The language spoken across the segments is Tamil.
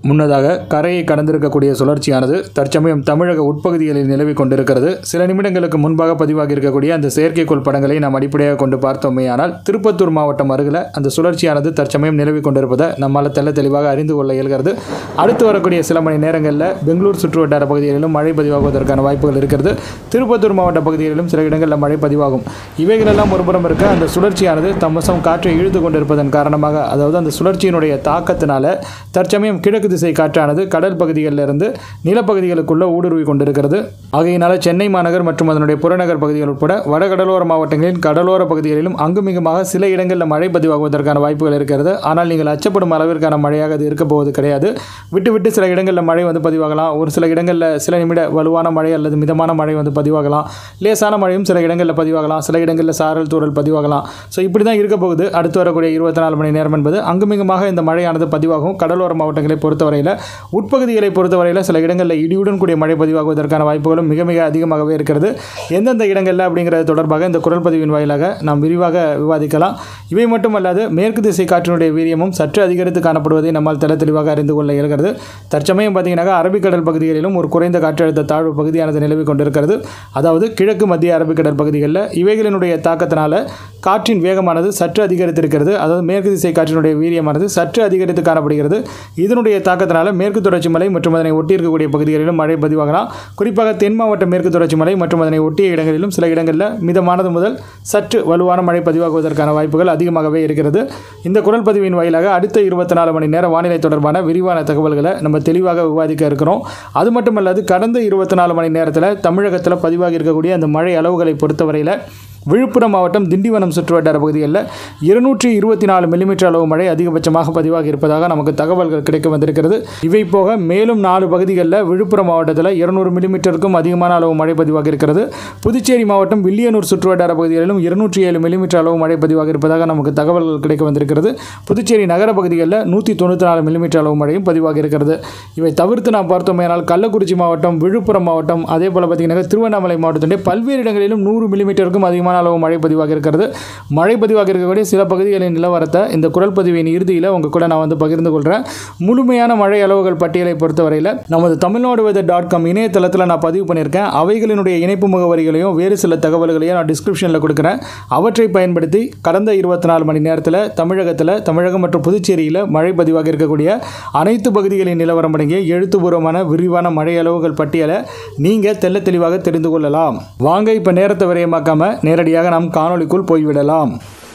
முன்னதாக கரையை கடந்திருக்கக்கூடிய சுழற்சியானது தற்சமயம் தமிழக உட்பகுதிகளில் நிலவி கொண்டிருக்கிறது சில நிமிடங்களுக்கு முன்பாக பதிவாகி இருக்கக்கூடிய அந்த செயற்கைக்கோள் படங்களை நாம் அடிப்படையாக கொண்டு பார்த்தோமேயானால் திருப்பத்தூர் மாவட்டம் அருகில் அந்த சுழற்சியானது தற்சமயம் நிலவி கொண்டிருப்பதை நம்மால் தெள்ள தெளிவாக அறிந்து கொள்ள இயல்கிறது அடுத்து வரக்கூடிய சில மணி நேரங்களில் பெங்களூர் சுற்றுவட்டார பகுதிகளிலும் மழை பதிவாகுவதற்கான வாய்ப்புகள் இருக்கிறது திருப்பத்தூர் மாவட்ட பகுதிகளிலும் சில இடங்களில் மழை பதிவாகும் இவைகளெல்லாம் ஒருபுறம் இருக்க அந்த சுழற்சியானது தம்மசம் காற்றை இழுத்து கொண்டிருப்பதன் காரணமாக அதாவது அந்த சுழற்சியினுடைய தாக்கத்தினால தற்சமயம் கிழக்கு திசை காற்றானது கடல் பகுதிகளிலிருந்து நிலப்பகுதிகளுக்குள்ள ஊடுருவி கொண்டிருக்கிறது ஆகையினால சென்னை மாநகர் மற்றும் அதனுடைய புறநகர் பகுதிகள் உட்பட வடகடலோர மாவட்டங்களின் கடலோர பகுதிகளிலும் அங்குமிங்குமாக சில இடங்களில் மழை பதிவாகுவதற்கான வாய்ப்புகள் இருக்கிறது ஆனால் நீங்கள் அச்சப்படும் அளவிற்கான மழையாக அது இருக்க போவது கிடையாது விட்டு விட்டு சில இடங்களில் மழை வந்து பதிவாகலாம் ஒரு சில இடங்களில் சில நிமிட வலுவான மழை அல்லது மிதமான மழை வந்து பதிவாகலாம் லேசான மழையும் சில இடங்களில் பதிவாகலாம் சில இடங்களில் சாரல் தூறல் பதிவாகலாம் ஸோ இப்படி தான் இருக்க போகுது அடுத்து வரக்கூடிய இருபத்தி நாலு மணி நேரம் என்பது அங்குமிங்குமாக இந்த மழையானது பதிவாகும் கடலோர மாவட்டங்களை பொறுத்தவரையில் உட்பகுதிகளை பொறுத்தவரையில் சில இடங்களில் இடியுடன் கூடிய மழை பதிவாகுவதற்கான வாய்ப்புகளும் மிக மிக அதிகமாகவே இருக்கிறது எந்தெந்த இடங்களில் அப்படிங்கிறது தொடர்பாக இந்த குரல் பதிவின் வாயிலாக நாம் விரிவாக விவாதிக்கலாம் இவை மட்டுமல்லாது மேற்கு திசை காற்றினுடைய வீரியமும் சற்று அதிகரித்து காணப்படுவதை நம்மால் தெல தெளிவாக அறிந்து கொள்ள இயல்கிறது தற்சமயம் பார்த்தீங்கன்னா அரபிக்கடல் பகுதிகளிலும் ஒரு குறைந்த காற்றழுத்த தாழ்வு பகுதியானது நிலவி கொண்டிருக்கிறது அதாவது கிழக்கு மத்திய அரபிக்கடல் பகுதிகளில் இவைகளினுடைய தாக்கத்தினால காற்றின் வேகமானது சற்று அதிகரித்திருக்கிறது அதாவது மேற்கு திசை காற்றினுடைய வீரியமானது சற்று அதிகரித்து காணப்படுகிறது இதனுடைய தாக்கத்தினால மேற்கு தொடர்ச்சி மலை மற்றும் அதனை ஒட்டி இருக்கக்கூடிய பகுதிகளிலும் மழை பதிவாகலாம் குறிப்பாக தென் மாவட்ட மேற்கு தொடர்ச்சி மலை மற்றும் அதனை ஒட்டிய இடங்களிலும் சில இடங்களில் மிதமானது முதல் சற்று வலுவான மழை பதிவாகுவதற்கான வாய்ப்புகள் அதிகமாகவே இருக்கிறது இந்த குரல் பதிவின் வாயிலாக அடுத்த இருபத்தி நாலு மணி நேர வானிலை தொடர்பான விரிவான தகவல்களை நம்ம தெளிவாக விவாதிக்க இருக்கிறோம் அது மட்டுமல்லாது கடந்த இருபத்தி நாலு மணி நேரத்தில் தமிழகத்தில் பதிவாகி இருக்கக்கூடிய அந்த மழை அளவுகளை பொறுத்தவரையில் விழுப்புரம் மாவட்டம் திண்டிவனம் சுற்றுவட்டார பகுதிகளில் இருநூற்றி இருபத்தி நாலு மில்லிமீட்டர் அளவு மழை அதிகபட்சமாக பதிவாகி இருப்பதாக நமக்கு தகவல்கள் கிடைக்க வந்திருக்கிறது இவை போக மேலும் நாலு பகுதிகளில் விழுப்புரம் மாவட்டத்தில் இருநூறு மில்லிமீட்டருக்கும் அதிகமான அளவு மழை பதிவாகி இருக்கிறது புதுச்சேரி மாவட்டம் வில்லியனூர் சுற்றுவட்டார பகுதிகளிலும் இருநூற்றி ஏழு மில்லிமீட்டர் அளவு மழை பதிவாகி இருப்பதாக நமக்கு தகவல்கள் கிடைக்க வந்திருக்கிறது புதுச்சேரி நகர பகுதிகளில் நூற்றி தொண்ணூற்றி நாலு மில்லிமீட்டர் அளவு மழையும் பதிவாகி இருக்கிறது இவை தவிர்த்து நாம் பார்த்தோமேனால் கள்ளக்குறிச்சி மாவட்டம் விழுப்புரம் மாவட்டம் அதே போல் பார்த்தீங்கன்னா திருவண்ணாமலை மாவட்டத்தினுடைய பல்வேறு இடங்களிலும் நூறு மில்லிமீட்டருக்கும் அதிகமான அளவு மழை பதிவாக இருக்கிறது மழை பதிவாக இருக்கக்கூடிய சில பகுதிகளின் நிலவரத்தை இந்த குரல் பதிவின் இறுதியில் உங்கள் கூட நான் வந்து பகிர்ந்து கொள்கிறேன் முழுமையான மழை அளவுகள் பட்டியலை பொறுத்தவரையில் நமது தமிழ்நாடு வெதர் டாட் காம் இணையதளத்தில் நான் பதிவு பண்ணியிருக்கேன் அவைகளினுடைய இணைப்பு முகவரிகளையும் வேறு சில தகவல்களையும் நான் டிஸ்கிரிப்ஷனில் கொடுக்குறேன் அவற்றை பயன்படுத்தி கடந்த இருபத்தி நாலு மணி நேரத்தில் தமிழகத்தில் தமிழகம் மற்றும் புதுச்சேரியில் மழை பதிவாக இருக்கக்கூடிய அனைத்து பகுதிகளின் நிலவரம் அடங்கிய எழுத்துப்பூர்வமான விரிவான மழை அளவுகள் பட்டியலை நீங்கள் தெள்ள தெளிவாக தெரிந்து கொள்ளலாம் வாங்க இப்போ நேரத்தை விரயமாக்காம நேரடியாக நாம் காணொளிக்குள் போய்விடலாம்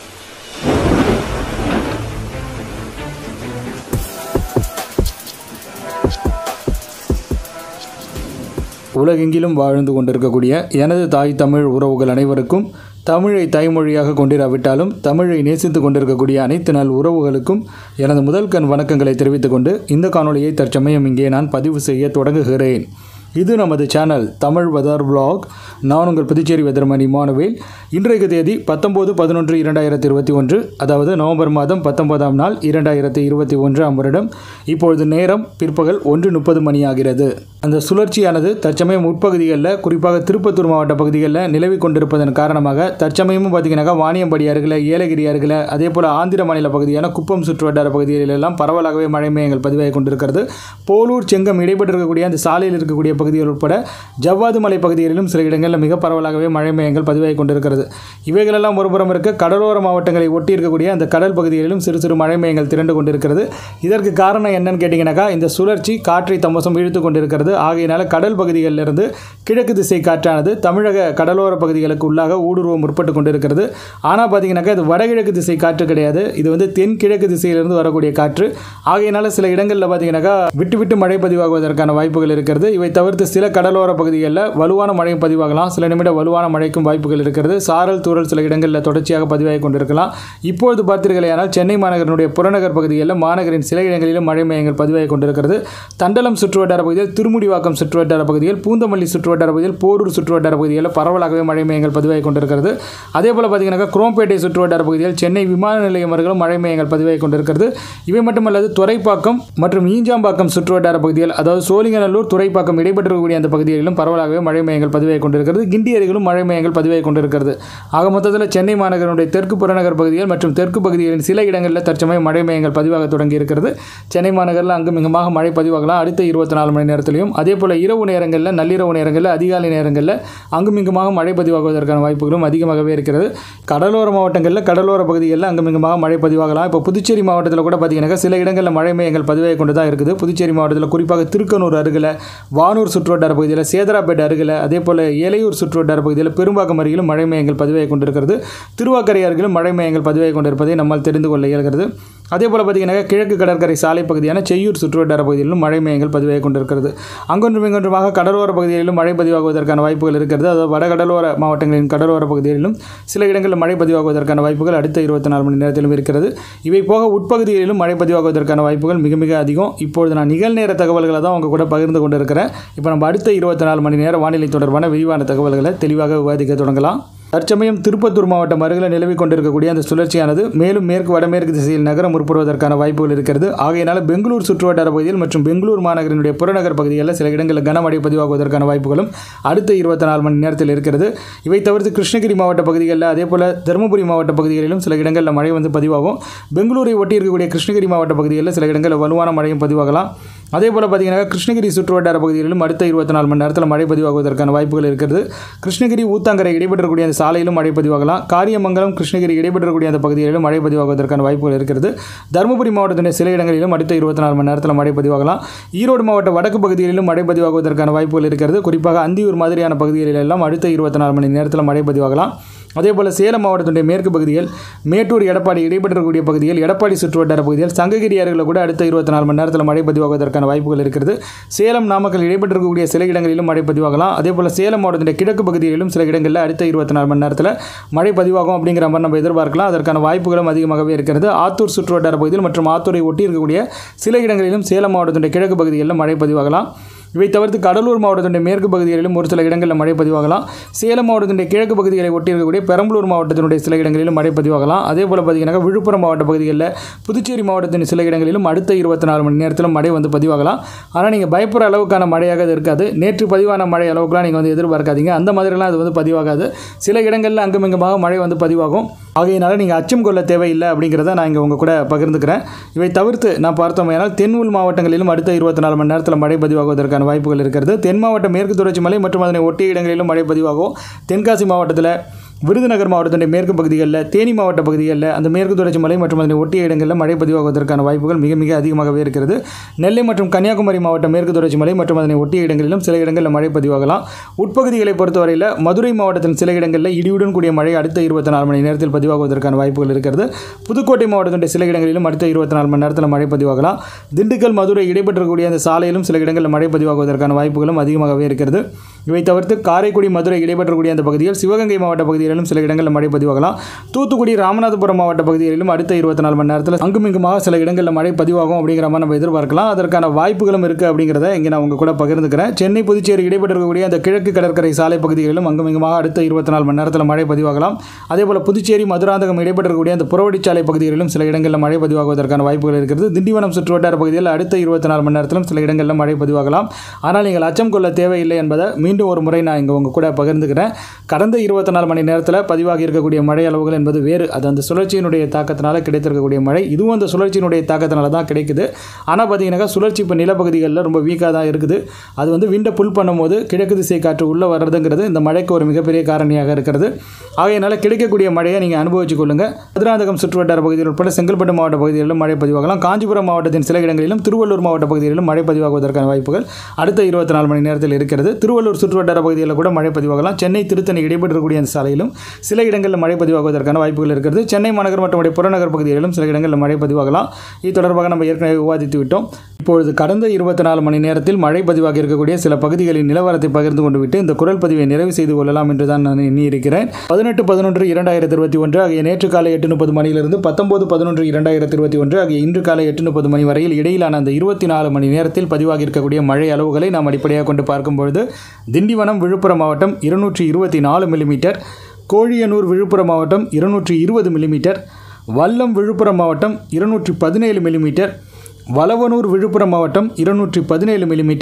உலகெங்கிலும் வாழ்ந்து கொண்டிருக்கக்கூடிய எனது தாய் தமிழ் உறவுகள் அனைவருக்கும் தமிழை தாய்மொழியாக கொண்டிராவிட்டாலும் தமிழை நேசித்து கொண்டிருக்கக்கூடிய அனைத்து நல் உறவுகளுக்கும் எனது முதல் கண் வணக்கங்களை தெரிவித்துக் கொண்டு இந்த காணொளியை தற்சமயம் இங்கே நான் பதிவு செய்ய தொடங்குகிறேன் இது நமது சேனல் தமிழ் வெதர் vlog நான் உங்கள் புதுச்சேரி வெதர்மணி மானுவேல் இன்றைக்கு தேதி பத்தொம்போது பதினொன்று இரண்டாயிரத்தி இருபத்தி ஒன்று அதாவது நவம்பர் மாதம் பத்தொன்பதாம் நாள் இரண்டாயிரத்தி இருபத்தி ஒன்றாம் வருடம் இப்பொழுது நேரம் பிற்பகல் ஒன்று முப்பது மணி ஆகிறது அந்த சுழற்சியானது தற்சமயம் உட்பகுதிகளில் குறிப்பாக திருப்பத்தூர் மாவட்ட பகுதிகளில் நிலவி கொண்டிருப்பதன் காரணமாக தற்சமயமும் பார்த்தீங்கன்னாக்கா வாணியம்படி அருகில் ஏலகிரி அருகில் அதே போல் ஆந்திர மாநில பகுதியான குப்பம் சுற்றுவட்டார பகுதிகளில் எல்லாம் பரவலாகவே மழை மேகங்கள் பதிவாகி கொண்டிருக்கிறது போலூர் செங்கம் இடைப்பட்டிருக்கக்கூடிய அந்த சாலையில் இருக்கக்கூடிய பகுதிகள் உட்பட ஜவ்வாது மலை பகுதிகளிலும் சில இடங்களில் மிக பரவலாகவே மழை மேகங்கள் பதிவாகி கொண்டிருக்கிறது இவைகளெல்லாம் ஒருபுறம் இருக்க கடலோர மாவட்டங்களை ஒட்டி இருக்கக்கூடிய அந்த கடல் பகுதிகளிலும் சிறு சிறு மழை மேகங்கள் திரண்டு கொண்டிருக்கிறது இதற்கு காரணம் என்னன்னு கேட்டிங்கனாக்கா இந்த சுழற்சி காற்றை தம்மசம் இழுத்து கொண்டிருக்கிறது ஆகையினால கடல் பகுதிகளிலிருந்து கிழக்கு திசை காற்றானது தமிழக கடலோர பகுதிகளுக்கு உள்ளாக ஊடுருவ முற்பட்டு கொண்டிருக்கிறது ஆனால் பார்த்தீங்கன்னாக்கா இது வடகிழக்கு திசை காற்று கிடையாது இது வந்து தென்கிழக்கு திசையிலிருந்து வரக்கூடிய காற்று ஆகையினால சில இடங்களில் பார்த்தீங்கன்னாக்கா விட்டு விட்டு மழை பதிவாகுவதற்கான வாய்ப்புகள் இருக்கிறது இவை தவிர்த்து சில கடலோர பகுதிகளில் வலுவான மழையும் பதிவாகலாம் சில நிமிட வலுவான மழைக்கும் வாய்ப்புகள் இருக்கிறது சாரல் தூறல் சில இடங்களில் தொடர்ச்சியாக பதிவாகி கொண்டிருக்கலாம் இப்பொழுது பார்த்தீர்களேயானால் சென்னை மாநகரனுடைய புறநகர் பகுதிகளில் மாநகரின் சில இடங்களிலும் மழை மையங்கள் பதிவாகி கொண்டிருக்கிறது தண்டலம் சுற்றுவட்டார பகுதியில் திருமுடிவாக்கம் சுற்றுவட்டார பகுதியில் பூந்தமல்லி சுற்றுவட்டார பகுதியில் போரூர் சுற்றுவட்டார பகுதிகளில் பரவலாகவே மழை மையங்கள் பதிவாகி கொண்டிருக்கிறது அதே போல் பார்த்தீங்கன்னா குரோம்பேட்டை சுற்றுவட்டார பகுதியில் சென்னை விமான நிலையம் அருகிலும் மழை மையங்கள் பதிவாகி கொண்டிருக்கிறது இவை மட்டுமல்லாது துறைப்பாக்கம் மற்றும் ஈஞ்சாம்பாக்கம் சுற்றுவட்டார பகுதியில் அதாவது சோழிங்கநல்லூர் துறைப்பாக்கம் இடைப்பட்ட இடைப்பட்டிருக்கக்கூடிய அந்த பகுதிகளிலும் பரவலாகவே மழை மையங்கள் பதிவாகி கொண்டிருக்கிறது கிண்டி அருகிலும் மழை மையங்கள் பதிவாகி கொண்டிருக்கிறது ஆக மொத்தத்தில் சென்னை மாநகரனுடைய தெற்கு புறநகர் பகுதிகள் மற்றும் தெற்கு பகுதிகளின் சில இடங்களில் தற்சமயம் மழை மையங்கள் பதிவாக தொடங்கி இருக்கிறது சென்னை மாநகரில் அங்கும் இங்குமாக மழை பதிவாகலாம் அடுத்த இருபத்தி நாலு மணி நேரத்திலையும் அதே போல் இரவு நேரங்களில் நள்ளிரவு நேரங்களில் அதிகாலை நேரங்களில் அங்கும் இங்குமாக மழை பதிவாகுவதற்கான வாய்ப்புகளும் அதிகமாகவே இருக்கிறது கடலோர மாவட்டங்களில் கடலோர பகுதிகளில் அங்கும் இங்குமாக மழை பதிவாகலாம் இப்போ புதுச்சேரி மாவட்டத்தில் கூட பார்த்தீங்கன்னா சில இடங்களில் மழை மையங்கள் பதிவாகி கொண்டு தான் இருக்குது புதுச்சேரி மாவட்டத்தில் குறிப்பாக திருக்கனூர் அருகில் வானூர் சுற்றுவட்டார பகுதியில் சேதராப்பேட்டை அருகில் அதே போல் ஏலையூர் சுற்றுவட்டார பகுதியில் பெரும்பாக்கம் அருகிலும் மழை மையங்கள் பதிவாகி கொண்டிருக்கிறது திருவாக்கரை அருகிலும் மழை மையங்கள் பதிவாகி கொண்டிருப்பதை நம்மால் தெரிந்து கொள்ள இயல்கிறது அதே போல் பார்த்தீங்கன்னா கிழக்கு கடற்கரை சாலை பகுதியான செய்யூர் சுற்றுவட்டார பகுதியிலும் மழை மையங்கள் பதிவாகி கொண்டிருக்கிறது அங்கொன்றும் இங்கொன்றுமாக கடலோர பகுதிகளிலும் மழை பதிவாகுவதற்கான வாய்ப்புகள் இருக்கிறது அதாவது வட கடலோர மாவட்டங்களின் கடலோர பகுதிகளிலும் சில இடங்களில் மழை பதிவாகுவதற்கான வாய்ப்புகள் அடுத்த இருபத்தி நாலு மணி நேரத்திலும் இருக்கிறது இவை போக உட்பகுதிகளிலும் மழை பதிவாகுவதற்கான வாய்ப்புகள் மிக மிக அதிகம் இப்பொழுது நான் நிகழ்நேர தகவல்களை தான் உங்க கூட பகிர்ந்து கொண்டு இருக்கிறேன் இப்போ நம்ம அடுத்த இருபத்தி நாலு மணி நேர வானிலை தொடர்பான விரிவான தகவல்களை தெளிவாக விவாதிக்க தொடங்கலாம் தற்சமயம் திருப்பத்தூர் மாவட்டம் அருகில் நிலவி கொண்டிருக்கக்கூடிய அந்த சுழற்சியானது மேலும் மேற்கு வடமேற்கு திசையில் நகர முற்படுவதற்கான வாய்ப்புகள் இருக்கிறது ஆகையினால பெங்களூர் சுற்றுவட்டார பகுதியில் மற்றும் பெங்களூர் மாநகரினுடைய புறநகர் பகுதிகளில் சில இடங்களில் கனமழை பதிவாகுவதற்கான வாய்ப்புகளும் அடுத்த இருபத்தி நாலு மணி நேரத்தில் இருக்கிறது இவை தவிர்த்து கிருஷ்ணகிரி மாவட்ட பகுதிகளில் அதே போல் தருமபுரி மாவட்ட பகுதிகளிலும் சில இடங்களில் மழை வந்து பதிவாகும் பெங்களூரை ஒட்டி இருக்கக்கூடிய கிருஷ்ணகிரி மாவட்ட பகுதிகளில் சில இடங்களில் வலுவான மழையும் பதிவாகலாம் அதே போல் பார்த்தீங்கன்னா கிருஷ்ணகிரி சுற்றுவட்டார பகுதிகளிலும் அடுத்த இருபத்தி நாலு மணி நேரத்தில் மழை பதிவாகுவதற்கான வாய்ப்புகள் இருக்கிறது கிருஷ்ணகிரி ஊத்தாங்கரை இடைபெற்றக்கூடிய அந்த சாலையிலும் மழை பதிவாகலாம் காரியமங்கலம் கிருஷ்ணகிரி இடைபெற்றக்கூடிய அந்த பகுதிகளிலும் மழை பதிவாகுவதற்கான வாய்ப்புகள் இருக்கிறது தருமபுரி மாவட்டத்தின் சில இடங்களிலும் அடுத்த இருபத்தி நாலு மணி நேரத்தில் மழை பதிவாகலாம் ஈரோடு மாவட்ட வடக்கு பகுதிகளிலும் மழை பதிவாகுவதற்கான வாய்ப்புகள் இருக்கிறது குறிப்பாக அந்தியூர் மாதிரியான பகுதிகளில் எல்லாம் அடுத்த இருபத்தி நாலு மணி நேரத்தில் மழை பதிவாகலாம் அதே போல் சேலம் மாவட்டத்தினுடைய மேற்கு பகுதிகள் மேட்டூர் எடப்பாடி இடைப்பெற்றக்கூடிய பகுதிகள் எடப்பாடி சுற்றுவட்டார பகுதிகள் சங்ககிரி அருகில் கூட அடுத்த இருபத்தி நாலு மணி நேரத்தில் மழை பதிவாகுவதற்கான வாய்ப்புகள் இருக்கிறது சேலம் நாமக்கல் இடைப்பெற்றக்கூடிய சில இடங்களிலும் மழை பதிவாகலாம் அதே போல் சேலம் மாவட்டத்தினுடைய கிழக்கு பகுதிகளிலும் சில இடங்களில் அடுத்த இருபத்தி நாலு மணி நேரத்தில் மழை பதிவாகும் அப்படிங்கிற மாதிரி நம்ம எதிர்பார்க்கலாம் அதற்கான வாய்ப்புகளும் அதிகமாகவே இருக்கிறது ஆத்தூர் சுற்றுவட்டார பகுதியில் மற்றும் ஆத்தூரை ஒட்டி இருக்கக்கூடிய சில இடங்களிலும் சேலம் மாவட்டத்தினுடைய கிழக்கு பகுதிகளிலும் மழை பதிவாகலாம் இவை தவிர்த்து கடலூர் மாவட்டத்தினுடைய மேற்கு பகுதிகளிலும் ஒரு சில இடங்களில் மழை பதிவாகலாம் சேலம் மாவட்டத்தினுடைய கிழக்கு பகுதிகளை ஒட்டி இருக்கக்கூடிய பெரம்பலூர் மாவட்டத்தினுடைய சில இடங்களிலும் மழை பதிவாகலாம் அதே போல் பார்த்தீங்கன்னா விழுப்புரம் மாவட்ட பகுதிகளில் புதுச்சேரி மாவட்டத்தின் சில இடங்களிலும் அடுத்த இருபத்தி நாலு மணி நேரத்திலும் மழை வந்து பதிவாகலாம் ஆனால் நீங்கள் பயப்படுற அளவுக்கான மழையாக அது இருக்காது நேற்று பதிவான மழை அளவுக்குலாம் நீங்கள் வந்து எதிர்பார்க்காதீங்க அந்த மாதிரிலாம் அது வந்து பதிவாகாது சில இடங்களில் அங்கும் இங்குமாக மழை வந்து பதிவாகும் ஆகையினால நீங்கள் அச்சம் கொள்ள தேவையில்லை அப்படிங்கிறத நான் இங்கே உங்கள் கூட பகிர்ந்துக்கிறேன் இவை தவிர்த்து நான் பார்த்தோமேனால் தென் உள் மாவட்டங்களிலும் அடுத்த இருபத்தி நாலு மணி நேரத்தில் மழை பதிவாகுவதற்கான வாய்ப்புகள் இருக்கிறது தென் மாவட்ட மேற்கு தொடர்ச்சி மலை மற்றும் அதனை ஒட்டிய இடங்களிலும் மழை பதிவாகும் தென்காசி மாவட்டத்தில் விருதுநகர் மாவட்டத்தினுடைய மேற்கு பகுதிகளில் தேனி மாவட்ட பகுதிகளில் அந்த மேற்கு தொடர்ச்சி மலை மற்றும் அதனை ஒட்டிய இடங்களில் மழை பதிவாகுவதற்கான வாய்ப்புகள் மிக மிக அதிகமாகவே இருக்கிறது நெல்லை மற்றும் கன்னியாகுமரி மாவட்ட மேற்கு தொடர்ச்சி மலை மற்றும் அதனை ஒட்டிய இடங்களிலும் சில இடங்களில் மழை பதிவாகலாம் உட்பகுதிகளை பொறுத்தவரையில் மதுரை மாவட்டத்தின் சில இடங்களில் இடியுடன் கூடிய மழை அடுத்த இருபத்தி நாலு மணி நேரத்தில் பதிவாகுவதற்கான வாய்ப்புகள் இருக்கிறது புதுக்கோட்டை மாவட்டத்தினுடைய சில இடங்களிலும் அடுத்த இருபத்தி நாலு மணி நேரத்தில் மழை பதிவாகலாம் திண்டுக்கல் மதுரை இடைப்பெற்றக்கூடிய அந்த சாலையிலும் சில இடங்களில் மழை பதிவாகுவதற்கான வாய்ப்புகளும் அதிகமாகவே இருக்கிறது இவை தவிர்த்து காரைக்குடி மதுரை இடைப்பெற்றக்கூடிய அந்த பகுதியில் சிவகங்கை மாவட்ட பகுதிகளிலும் சில இடங்களில் மழை பதிவாகலாம் தூத்துக்குடி ராமநாதபுரம் மாவட்ட பகுதிகளிலும் அடுத்த இருபத்தி நாலு மணி நேரத்தில் அங்குமிங்குமாக சில இடங்களில் மழை பதிவாகும் அப்படிங்கிற மாதிரி நம்ம எதிர்பார்க்கலாம் அதற்கான வாய்ப்புகளும் இருக்குது அப்படிங்கிறத இங்கே நான் உங்க கூட பகிர்ந்துக்கிறேன் சென்னை புதுச்சேரி இடைப்பெற்றக்கூடிய அந்த கிழக்கு கடற்கரை சாலை பகுதிகளிலும் அங்குமிங்குமாக அடுத்த இருபத்தி நாலு மணி நேரத்தில் மழை பதிவாகலாம் அதே போல் புதுச்சேரி மதுராந்தகம் இடைப்பெற்றக்கூடிய அந்த புறவழிச்சாலை பகுதிகளிலும் சில இடங்களில் மழை பதிவாகுவதற்கான வாய்ப்புகள் இருக்கிறது திண்டிவனம் சுற்றுவட்டார பகுதியில் அடுத்த இருபத்தி நாலு மணி நேரத்திலும் சில இடங்களில் மழை பதிவாகலாம் ஆனால் நீங்கள் அச்சம் கொள்ள தேவையில்லை என்பதை மீண்டும் ஒரு முறை நான் இங்கே உங்கள் கூட பகிர்ந்துக்கிறேன் கடந்த இருபத்தி நாலு மணி நேரத்தில் பதிவாகி இருக்கக்கூடிய மழை அளவுகள் என்பது வேறு அது அந்த சுழற்சியினுடைய தாக்கத்தினால கிடைத்திருக்கக்கூடிய மழை இதுவும் அந்த சுழற்சியினுடைய தாக்கத்தினால தான் கிடைக்குது ஆனால் பார்த்தீங்கன்னாக்கா சுழற்சி இப்போ நிலப்பகுதிகளில் ரொம்ப வீக்காக தான் இருக்குது அது வந்து விண்டை புல் பண்ணும்போது கிழக்கு திசை காற்று உள்ளே வர்றதுங்கிறது இந்த மழைக்கு ஒரு மிகப்பெரிய காரணியாக இருக்கிறது ஆகையினால கிடைக்கக்கூடிய மழையை நீங்கள் அனுபவிச்சு கொள்ளுங்கள் மதுராந்தகம் சுற்றுவட்டார பகுதியில் உட்பட செங்கல்பட்டு மாவட்ட பகுதிகளிலும் மழை பதிவாகலாம் காஞ்சிபுரம் மாவட்டத்தின் சில இடங்களிலும் திருவள்ளூர் மாவட்ட பகுதிகளிலும் மழை பதிவாகுவதற்கான வாய்ப்புகள் அடுத்த இருபத்தி நாலு மணி நேரத்தில் இருக்கிறது திருவள்ளூர் சுற்றுவட்டார பகுதிகளில் கூட மழை பதிவாகலாம் சென்னை திருத்தணி இடைப்பெற்றக்கூடிய அந்த சாலையிலும் சில இடங்களில் மழை பதிவாகுவதற்கான வாய்ப்புகள் இருக்கிறது சென்னை மாநகர் மற்றும் உடைய புறநகர் பகுதிகளிலும் சில இடங்களில் மழை பதிவாகலாம் இது தொடர்பாக நம்ம ஏற்கனவே விவாதித்து விட்டோம் இப்பொழுது கடந்த இருபத்தி நாலு மணி நேரத்தில் மழை பதிவாகி இருக்கக்கூடிய சில பகுதிகளின் நிலவரத்தை பகிர்ந்து கொண்டு விட்டு இந்த குரல் பதிவை நிறைவு செய்து கொள்ளலாம் என்று தான் நான் எண்ணி இருக்கிறேன் பதினெட்டு பதினொன்று இரண்டாயிரத்தி இருபத்தி ஒன்று ஆகிய நேற்று காலை எட்டு முப்பது மணியிலிருந்து பத்தொன்பது பதினொன்று இரண்டாயிரத்தி இருபத்தி ஒன்று ஆகிய இன்று காலை எட்டு முப்பது மணி வரையில் இடையிலான அந்த இருபத்தி நாலு மணி நேரத்தில் பதிவாகி இருக்கக்கூடிய மழை அளவுகளை நாம் அடிப்படையாக கொண்டு பார்க்கும்பொழுது திண்டிவனம் விழுப்புரம் மாவட்டம் இருநூற்றி இருபத்தி நாலு மில்லிமீட்டர் கோழியனூர் விழுப்புரம் மாவட்டம் இருநூற்றி இருபது மில்லிமீட்டர் வல்லம் விழுப்புரம் மாவட்டம் இருநூற்றி பதினேழு மில்லிமீட்டர் வளவனூர் விழுப்புரம் மாவட்டம் இருநூற்றி பதினேழு மில்லிமீட்டர்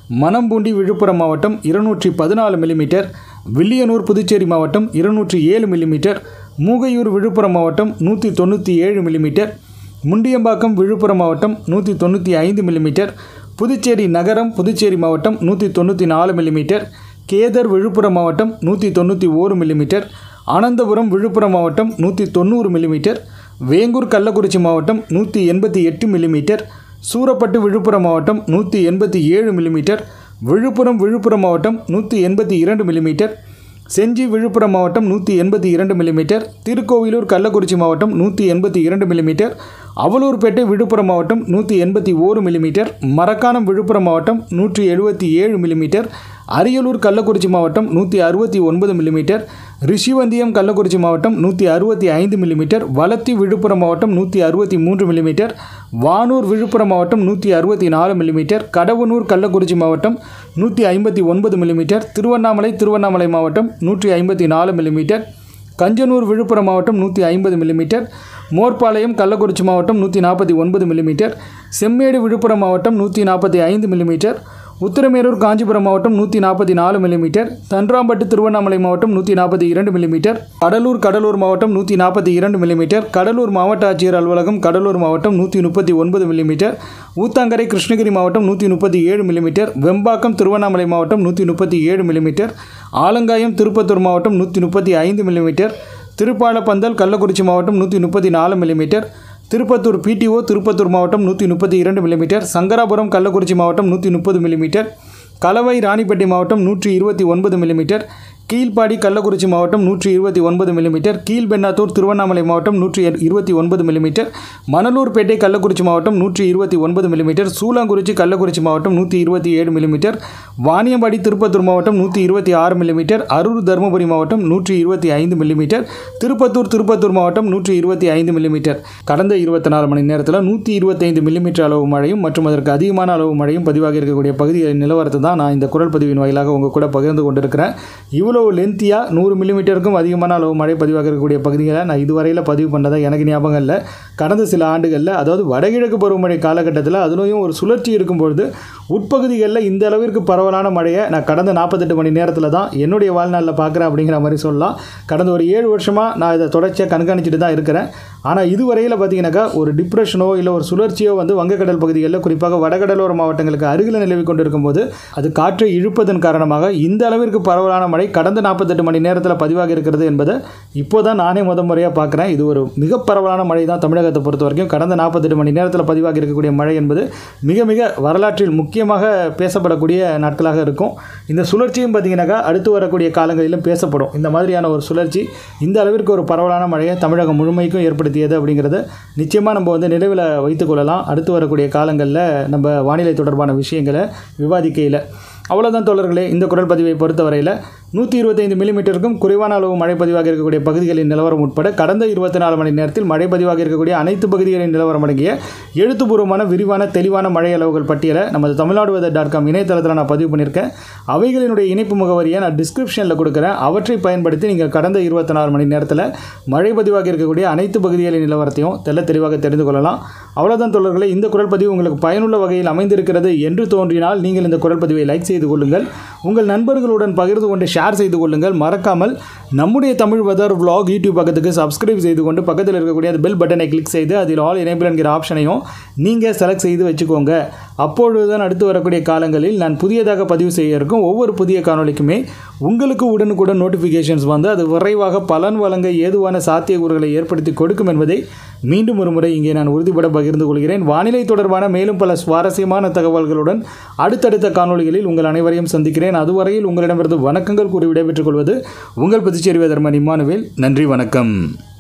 மணம்பூண்டி விழுப்புரம் மாவட்டம் இருநூற்றி பதினாலு மில்லிமீட்டர் வில்லியனூர் புதுச்சேரி மாவட்டம் இருநூற்றி ஏழு மில்லிமீட்டர் மூகையூர் விழுப்புரம் மாவட்டம் நூற்றி தொண்ணூற்றி ஏழு மில்லிமீட்டர் முண்டியம்பாக்கம் விழுப்புரம் மாவட்டம் நூற்றி தொண்ணூற்றி ஐந்து மில்லிமீட்டர் புதுச்சேரி நகரம் புதுச்சேரி மாவட்டம் நூற்றி தொண்ணூற்றி நாலு மில்லிமீட்டர் கேதர் விழுப்புரம் மாவட்டம் நூற்றி தொண்ணூற்றி ஓரு மில்லிமீட்டர் அனந்தபுரம் விழுப்புரம் மாவட்டம் நூற்றி தொண்ணூறு மில்லிமீட்டர் வேங்கூர் கள்ளக்குறிச்சி மாவட்டம் நூற்றி எண்பத்தி எட்டு மில்லிமீட்டர் சூரப்பட்டு விழுப்புரம் மாவட்டம் நூற்றி எண்பத்தி ஏழு மில்லிமீட்டர் விழுப்புரம் விழுப்புரம் மாவட்டம் நூற்றி எண்பத்தி இரண்டு மில்லிமீட்டர் செஞ்சி விழுப்புரம் மாவட்டம் நூற்றி எண்பத்தி இரண்டு மில்லிமீட்டர் திருக்கோவிலூர் கள்ளக்குறிச்சி மாவட்டம் நூற்றி எண்பத்தி இரண்டு மில்லிமீட்டர் அவலூர்பேட்டை விழுப்புரம் மாவட்டம் நூற்றி எண்பத்தி ஓரு மில்லிமீட்டர் மரக்காணம் விழுப்புரம் மாவட்டம் நூற்றி எழுபத்தி ஏழு மில்லிமீட்டர் அரியலூர் கள்ளக்குறிச்சி மாவட்டம் நூற்றி அறுபத்தி ஒன்பது மில்லிமீட்டர் ரிஷிவந்தியம் கள்ளக்குறிச்சி மாவட்டம் நூற்றி அறுபத்தி ஐந்து மில்லிமீட்டர் வலத்தி விழுப்புரம் மாவட்டம் நூற்றி அறுபத்தி மூன்று மில்லிமீட்டர் வானூர் விழுப்புரம் மாவட்டம் நூற்றி அறுபத்தி நாலு மில்லிமீட்டர் கடவனூர் கள்ளக்குறிச்சி மாவட்டம் நூற்றி ஐம்பத்தி ஒன்பது மில்லிமீட்டர் திருவண்ணாமலை திருவண்ணாமலை மாவட்டம் நூற்றி ஐம்பத்தி நாலு மில்லிமீட்டர் கஞ்சனூர் விழுப்புரம் மாவட்டம் நூற்றி ஐம்பது மில்லிமீட்டர் மோர்பாளையம் கள்ளக்குறிச்சி மாவட்டம் நூற்றி நாற்பத்தி ஒன்பது மில்லிமீட்டர் செம்மேடு விழுப்புரம் மாவட்டம் நூற்றி நாற்பத்தி ஐந்து மில்லிமீட்டர் உத்தரமேரூர் காஞ்சிபுரம் மாவட்டம் நூற்றி நாற்பத்தி நாலு மில்லிமீட்டர் தன்றாம்பட்டு திருவண்ணாமலை மாவட்டம் நூற்றி நாற்பத்தி இரண்டு மில்லிமீட்டர் கடலூர் கடலூர் மாவட்டம் நூற்றி நாற்பத்தி இரண்டு மில்லிமீட்டர் கடலூர் மாவட்ட ஆட்சியர் அலுவலகம் கடலூர் மாவட்டம் நூற்றி முப்பத்தி ஒன்பது மில்லிமீட்டர் ஊத்தாங்கரை கிருஷ்ணகிரி மாவட்டம் நூற்றி முப்பத்தி ஏழு மில்லிமீட்டர் வெம்பாக்கம் திருவண்ணாமலை மாவட்டம் நூற்றி முப்பத்தி ஏழு மில்லிமீட்டர் ஆலங்காயம் திருப்பத்தூர் மாவட்டம் நூற்றி முப்பத்தி ஐந்து மில்லிமீட்டர் திருப்பாலப்பந்தல் கள்ளக்குறிச்சி மாவட்டம் நூற்றி முப்பத்தி நாலு மில்லிமீட்டர் திருப்பத்தூர் பிடிஓ திருப்பத்தூர் மாவட்டம் நூற்றி முப்பத்தி இரண்டு மில்லிமீட்டர் சங்கராபுரம் கள்ளக்குறிச்சி மாவட்டம் நூற்றி முப்பது மில்லிமீட்டர் கலவை ராணிப்பேட்டை மாவட்டம் நூற்றி இருபத்தி ஒன்பது மில்லிமீட்டர் கீழ்ப்பாடி கள்ளக்குறிச்சி மாவட்டம் நூற்றி இருபத்தி ஒன்பது மில்லிமீட்டர் கீழ்பெண்ணாத்தூர் திருவண்ணாமலை மாவட்டம் நூற்றி இருபத்தி ஒன்பது மில்லிமீட்டர் மணலூர்பேட்டை கள்ளக்குறிச்சி மாவட்டம் நூற்றி இருபத்தி ஒன்பது மில்லிமீட்டர் சூலாங்குறிச்சி கள்ளக்குறிச்சி மாவட்டம் நூற்றி இருபத்தி ஏழு மில்லிமீட்டர் வாணியம்பாடி திருப்பத்தூர் மாவட்டம் நூற்றி இருபத்தி ஆறு மில்லிமீட்டர் அரூர் தருமபுரி மாவட்டம் நூற்றி இருபத்தி ஐந்து மில்லிமீட்டர் திருப்பத்தூர் திருப்பத்தூர் மாவட்டம் நூற்றி இருபத்தி ஐந்து மில்லிமீட்டர் கடந்த இருபத்தி நாலு மணி நேரத்தில் நூற்றி இருபத்தைந்து மில்லிமீட்டர் அளவு மழையும் மற்றும் அதற்கு அதிகமான அளவு மழையும் பதிவாகி இருக்கக்கூடிய பகுதிகளின் நிலவரத்தை தான் நான் இந்த குரல் பதிவின் வாயிலாக உங்கள் கூட பகிர்ந்து கொண்டிருக்கிறேன் இவ்வளவு லென்த்தியாக நூறு மில்லிமீட்டருக்கும் அதிகமான அளவு மழை பதிவாக இருக்கக்கூடிய பகுதிகளை நான் இதுவரையில் பதிவு பண்ணதா எனக்கு ஞாபகம் இல்லை கடந்த சில ஆண்டுகளில் அதாவது வடகிழக்கு பருவமழை காலகட்டத்தில் அதுலேயும் ஒரு சுழற்சி இருக்கும்பொழுது உட்பகுதிகளில் இந்த அளவிற்கு பரவலான மழையை நான் கடந்த நாற்பத்தெட்டு மணி நேரத்தில் தான் என்னுடைய வாழ்நாளில் பார்க்குறேன் அப்படிங்கிற மாதிரி சொல்லலாம் கடந்த ஒரு ஏழு வருஷமாக நான் இதை தொடர்ச்சியாக கண்காணிச்சுட்டு தான் இருக்கிறேன் ஆனால் இதுவரையில் பார்த்தீங்கன்னாக்கா ஒரு டிப்ரெஷனோ இல்லை ஒரு சுழற்சியோ வந்து வங்கக்கடல் பகுதிகளில் குறிப்பாக வடகடலோர மாவட்டங்களுக்கு அருகில் நிலவி கொண்டிருக்கும் போது அது காற்றை இழுப்பதன் காரணமாக இந்த அளவிற்கு பரவலான மழை கடந்த நாற்பத்தெட்டு மணி நேரத்தில் பதிவாகி இருக்கிறது என்பதை இப்போ தான் நானே முத முறையாக பார்க்குறேன் இது ஒரு மிக பரவலான மழை தான் தமிழகத்தை பொறுத்த வரைக்கும் கடந்த நாற்பத்தெட்டு மணி நேரத்தில் பதிவாகி இருக்கக்கூடிய மழை என்பது மிக மிக வரலாற்றில் முக்கியமாக பேசப்படக்கூடிய நாட்களாக இருக்கும் இந்த சுழற்சியும் பார்த்தீங்கன்னாக்கா அடுத்து வரக்கூடிய காலங்களிலும் பேசப்படும் இந்த மாதிரியான ஒரு சுழற்சி இந்த அளவிற்கு ஒரு பரவலான மழையை தமிழகம் முழுமைக்கும் ஏற்படுத்தியது அப்படிங்கிறத நிச்சயமாக நம்ம வந்து நினைவில் வைத்துக்கொள்ளலாம் அடுத்து வரக்கூடிய காலங்களில் நம்ம வானிலை தொடர்பான விஷயங்களை விவாதிக்கையில் அவ்வளோதான் தோழர்களே இந்த குரல் பதிவை பொறுத்தவரையில் நூற்றி இருபத்தைந்து மில்லிமீட்டருக்கும் குறைவான அளவு மழை பதிவாக இருக்கக்கூடிய பகுதிகளின் நிலவரம் உட்பட கடந்த இருபத்தி நாலு மணி நேரத்தில் மழை பதிவாக இருக்கக்கூடிய அனைத்து பகுதிகளின் நிலவரம் அடங்கிய எழுத்துப்பூர்வமான விரிவான தெளிவான மழை அளவுகள் பட்டியலை நமது தமிழ்நாடு வெதர் டாட் காம் இணையதளத்தில் நான் பதிவு பண்ணியிருக்கேன் அவைகளினுடைய இணைப்பு முகவரியை நான் டிஸ்கிரிப்ஷனில் கொடுக்குறேன் அவற்றை பயன்படுத்தி நீங்கள் கடந்த இருபத்தி நாலு மணி நேரத்தில் மழை பதிவாக இருக்கக்கூடிய அனைத்து பகுதிகளின் நிலவரத்தையும் தெல்ல தெளிவாக தெரிந்து கொள்ளலாம் அவ்வளோதான் தோழர்களே இந்த குரல் பதிவு உங்களுக்கு பயனுள்ள வகையில் அமைந்திருக்கிறது என்று தோன்றினால் நீங்கள் இந்த குரல் பதிவை லைக் செய்து கொள்ளுங்கள் உங்கள் நண்பர்களுடன் பகிர்ந்து கொண்டு ஷேர் செய்து கொள்ளுங்கள் மறக்காமல் நம்முடைய தமிழ் வெதர் vlog யூடியூப் பக்கத்துக்கு சப்ஸ்கிரைப் செய்து கொண்டு பக்கத்தில் இருக்கக்கூடிய அந்த பெல் பட்டனை கிளிக் செய்து அதில் ஆல் எனேபிள் என்கிற ஆப்ஷனையும் நீங்கள் செலக்ட் செய்து வச்சுக்கோங்க அப்பொழுதுதான் அடுத்து வரக்கூடிய காலங்களில் நான் புதியதாக பதிவு செய்ய இருக்கும் ஒவ்வொரு புதிய காணொளிக்குமே உங்களுக்கு உடனுக்குடன் நோட்டிஃபிகேஷன்ஸ் வந்து அது விரைவாக பலன் வழங்க ஏதுவான சாத்தியக்கூறுகளை ஏற்படுத்தி கொடுக்கும் என்பதை மீண்டும் ஒரு முறை இங்கே நான் உறுதிபட பகிர்ந்து கொள்கிறேன் வானிலை தொடர்பான மேலும் பல சுவாரஸ்யமான தகவல்களுடன் அடுத்தடுத்த காணொளிகளில் உங்கள் அனைவரையும் சந்திக்கிறேன் அதுவரையில் உங்களிடமிருந்து வணக்கங்கள் கூறி விடைபெற்றுக் கொள்வது உங்கள் புதுச்சேரி வேதர்மன் இம்மானுவேல் நன்றி வணக்கம்